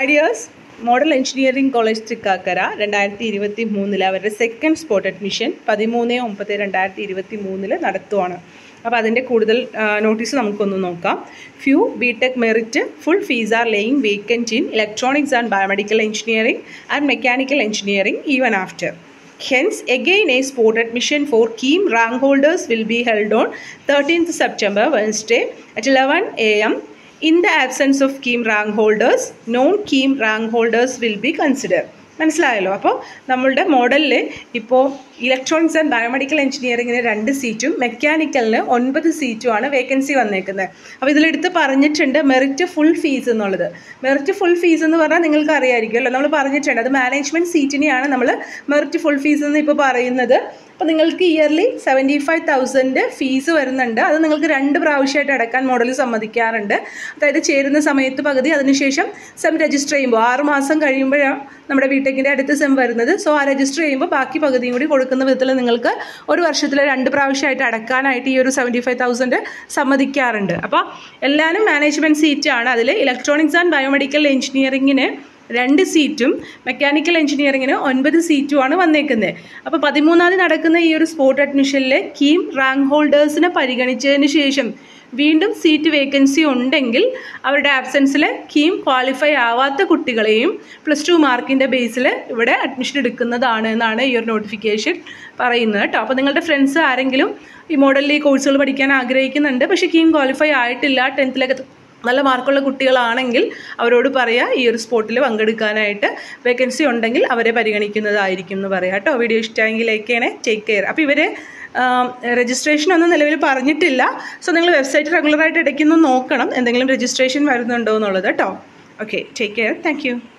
Ideas model engineering college Thrikkakara രണ്ടായിരത്തി ഇരുപത്തി മൂന്നിൽ അവരുടെ സെക്കൻഡ് സ്പോട്ട് അഡ്മിഷൻ പതിമൂന്ന് ഒമ്പത് രണ്ടായിരത്തി ഇരുപത്തി മൂന്നിൽ നടത്തുവാണ് അപ്പോൾ അതിൻ്റെ കൂടുതൽ നോട്ടീസ് നമുക്കൊന്ന് നോക്കാം few B tech merit full fees are lying vacant in electronics and biomedical engineering and mechanical engineering even after Hence, again a sport admission for KEAM rank holders will be held on 13th September, Wednesday at 11 a.m. In the absence of KEAM rank holders, non-KEAM rank holders will be considered. മനസ്സിലായല്ലോ അപ്പോൾ നമ്മളുടെ മോഡലിൽ ഇപ്പോൾ electronics and biomedical എഞ്ചിനീയറിങ്ങിന് രണ്ട് സീറ്റും മെക്കാനിക്കലിന് ഒൻപത് സീറ്റുമാണ് vacancy വന്നേക്കുന്നത് അപ്പോൾ ഇതിലെടുത്ത് പറഞ്ഞിട്ടുണ്ട് മെറിറ്റ് ഫുൾ ഫീസ് എന്നുള്ളത് മെറിറ്റ് ഫുൾ ഫീസ് എന്ന് പറഞ്ഞാൽ നിങ്ങൾക്ക് അറിയാമായിരിക്കുമല്ലോ നമ്മൾ പറഞ്ഞിട്ടുണ്ട് അത് മാനേജ്മെൻറ്റ് സീറ്റിനെയാണ് നമ്മൾ മെറിറ്റ് ഫുൾ ഫീസ് എന്ന് ഇപ്പോൾ പറയുന്നത് അപ്പോൾ നിങ്ങൾക്ക് yearly seventy five thousand fees വരുന്നുണ്ട് അത് നിങ്ങൾക്ക് രണ്ട് പ്രാവശ്യമായിട്ട് അടക്കാൻ മോഡൽ സമ്മതിക്കാറുണ്ട് അതായത് ചേരുന്ന സമയത്ത് പകുതി അതിനുശേഷം സെം രജിസ്റ്റർ ചെയ്യുമ്പോൾ ആറ് മാസം കഴിയുമ്പോഴാണ് നമ്മുടെ ബിടെക്കിൻ്റെ അടുത്ത സെം വരുന്നത് സോ ആ രജിസ്റ്റർ ചെയ്യുമ്പോൾ ബാക്കി പകുതിയും കൂടി കൊടുക്കുന്ന വിധത്തിൽ നിങ്ങൾക്ക് ഒരു വർഷത്തിൽ രണ്ട് പ്രാവശ്യമായിട്ട് അടക്കാനായിട്ട് ഈ ഒരു സെവൻറ്റി ഫൈവ് തൗസൻഡ് സമ്മതിക്കാറുണ്ട് അപ്പോൾ എല്ലാവരും മാനേജ്മെൻറ്റ് സീറ്റാണ് അതിൽ ഇലക്ട്രോണിക്സ് ആൻഡ് ബയോമെഡിക്കൽ എഞ്ചിനീയറിങ്ങിന് രണ്ട് സീറ്റും മെക്കാനിക്കൽ എഞ്ചിനീയറിങ്ങിന് ഒൻപത് സീറ്റുമാണ് വന്നേക്കുന്നത് അപ്പോൾ പതിമൂന്നാം നടക്കുന്ന ഈ ഒരു സ്പോട്ട് അഡ്മിഷനിൽ കീം റാങ്ക് ഹോൾഡേഴ്സിനെ പരിഗണിച്ചതിന് ശേഷം വീണ്ടും സീറ്റ് വേക്കൻസി ഉണ്ടെങ്കിൽ അവരുടെ ആബ്സെൻസിൽ കീം ക്വാളിഫൈ ആവാത്ത കുട്ടികളെയും പ്ലസ് ടു മാർക്കിൻ്റെ ബേസിൽ ഇവിടെ അഡ്മിഷൻ എടുക്കുന്നതാണ് എന്നാണ് ഈ ഒരു നോട്ടിഫിക്കേഷൻ പറയുന്നത് കേട്ടോ അപ്പോൾ നിങ്ങളുടെ ഫ്രണ്ട്സ് ആരെങ്കിലും ഈ മോഡലിൽ ഈ കോഴ്സുകൾ പഠിക്കാൻ ആഗ്രഹിക്കുന്നുണ്ട് പക്ഷേ കീം ക്വാളിഫൈ ആയിട്ടില്ല ടെൻത്തിലൊക്കെ നല്ല മാർക്കുള്ള കുട്ടികളാണെങ്കിൽ അവരോട് പറയുക ഈ ഒരു സ്പോട്ടിൽ പങ്കെടുക്കാനായിട്ട് വേക്കൻസി ഉണ്ടെങ്കിൽ അവരെ പരിഗണിക്കുന്നതായിരിക്കും എന്ന് പറയാം കേട്ടോ വീഡിയോ ഇഷ്ടമെങ്കിൽ ലൈക്ക് ചെയ്യണേ ടേക്ക് കെയർ അപ്പോൾ ഇവർ രജിസ്ട്രേഷൻ ഒന്നും നിലവിൽ പറഞ്ഞിട്ടില്ല സോ നിങ്ങൾ വെബ്സൈറ്റ് റെഗുലറായിട്ട് ഇടയ്ക്കൊന്ന് നോക്കണം എന്തെങ്കിലും രജിസ്ട്രേഷൻ വരുന്നുണ്ടോ എന്നുള്ളത് കേട്ടോ ഓക്കെ ടേക്ക് കെയർ താങ്ക്